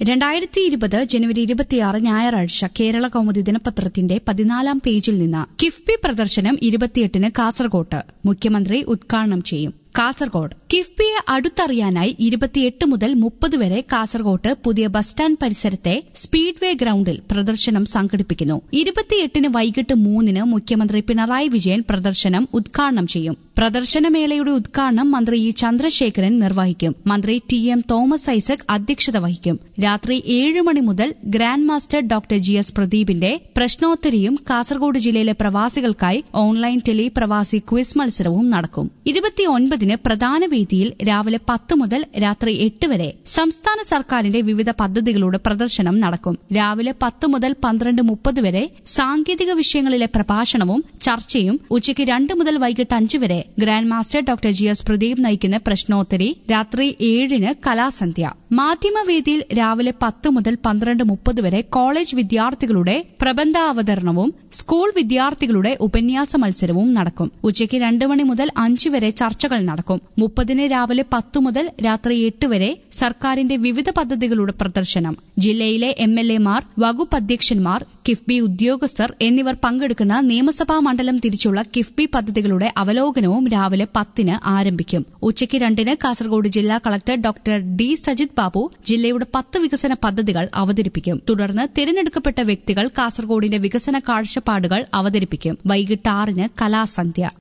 രണ്ടായിരത്തി ഇരുപത് ജനുവരി ഇരുപത്തിയാറ് ഞായറാഴ്ച കേരള കൗമുദി ദിനപത്രത്തിന്റെ പതിനാലാം പേജിൽ നിന്ന് കിഫ്ബി പ്രദർശനം ഇരുപത്തിയെട്ടിന് കാസർകോട്ട് മുഖ്യമന്ത്രി ഉദ്ഘാടനം ചെയ്യും കാസർകോട് കിഫ്ബിയെ അടുത്തറിയാനായി ഇരുപത്തിയെട്ട് മുതൽ മുപ്പത് വരെ കാസർകോട്ട് പുതിയ ബസ് സ്റ്റാൻഡ് പരിസരത്തെ സ്പീഡ്വേ ഗ്രൌണ്ടിൽ പ്രദർശനം സംഘടിപ്പിക്കുന്നു ഇരുപത്തിയെട്ടിന് വൈകിട്ട് മൂന്നിന് മുഖ്യമന്ത്രി പിണറായി വിജയൻ പ്രദർശനം ഉദ്ഘാടനം ചെയ്യും പ്രദർശനമേളയുടെ ഉദ്ഘാടനം മന്ത്രി ഇ ചന്ദ്രശേഖരൻ നിർവഹിക്കും മന്ത്രി ടി എം തോമസ് ഐസക് അധ്യക്ഷത വഹിക്കും രാത്രി ഏഴ് മണി മുതൽ grand master doctor G S പ്രദീപിന്റെ പ്രശ്നോത്തരിയും കാസർഗോഡ് ജില്ലയിലെ പ്രവാസികൾക്കായി ഓൺലൈൻ ടെലി പ്രവാസി ക്വിസ് മത്സരവും നടക്കും ഇരുപത്തിയൊൻപതിന് പ്രധാന വേദിയിൽ രാവിലെ പത്ത് മുതൽ രാത്രി എട്ട് വരെ സംസ്ഥാന സർക്കാരിന്റെ വിവിധ പദ്ധതികളുടെ പ്രദർശനം നടക്കും രാവിലെ പത്ത് മുതൽ പന്ത്രണ്ട് മുപ്പത് വരെ സാങ്കേതിക വിഷയങ്ങളിലെ പ്രഭാഷണവും ചർച്ചയും ഉച്ചയ്ക്ക് രണ്ട് മുതൽ വൈകിട്ട് അഞ്ച് വരെ grand master doctor G S Pradeep നയിക്കുന്ന പ്രശ്നോത്തരി രാത്രി ഏഴിന് കലാസന്ധ്യ മാധ്യമവേദിയിൽ രാവിലെ പത്ത് മുതൽ പന്ത്രണ്ട് മുപ്പത് വരെ കോളേജ് വിദ്യാർത്ഥികളുടെ പ്രബന്ധാവതരണവും സ്കൂൾ വിദ്യാർത്ഥികളുടെ ഉപന്യാസ മത്സരവും നടക്കും ഉച്ചയ്ക്ക് രണ്ട് മണി മുതൽ അഞ്ച് വരെ ചർച്ചകൾ നടക്കും മുപ്പതിന് രാവിലെ പത്ത് മുതൽ രാത്രി എട്ട് വരെ സർക്കാരിന്റെ വിവിധ പദ്ധതികളുടെ പ്രദർശനം ജില്ലയിലെ എം എൽ എമാർ വകുപ്പ് അധ്യക്ഷന്മാർ കിഫ്ബി ഉദ്യോഗസ്ഥർ എന്നിവർ പങ്കെടുക്കുന്ന നിയമസഭാ മണ്ഡലം തിരിച്ചുള്ള കിഫ്ബി പദ്ധതികളുടെ അവലോകനവും രാവിലെ പത്തിന് ആരംഭിക്കും ഉച്ചയ്ക്ക് രണ്ടിന് കാസർഗോഡ് ജില്ലാ collector doctor D Sajith Babu ജില്ലയുടെ പത്ത് വികസന പദ്ധതികൾ അവതരിപ്പിക്കും തുടർന്ന് തിരഞ്ഞെടുക്കപ്പെട്ട വ്യക്തികൾ കാസർഗോഡിന്റെ വികസന കാഴ്ചപ്പാടുകൾ അവതരിപ്പിക്കും വൈകിട്ട് ആറിന് കലാസന്ധ്യ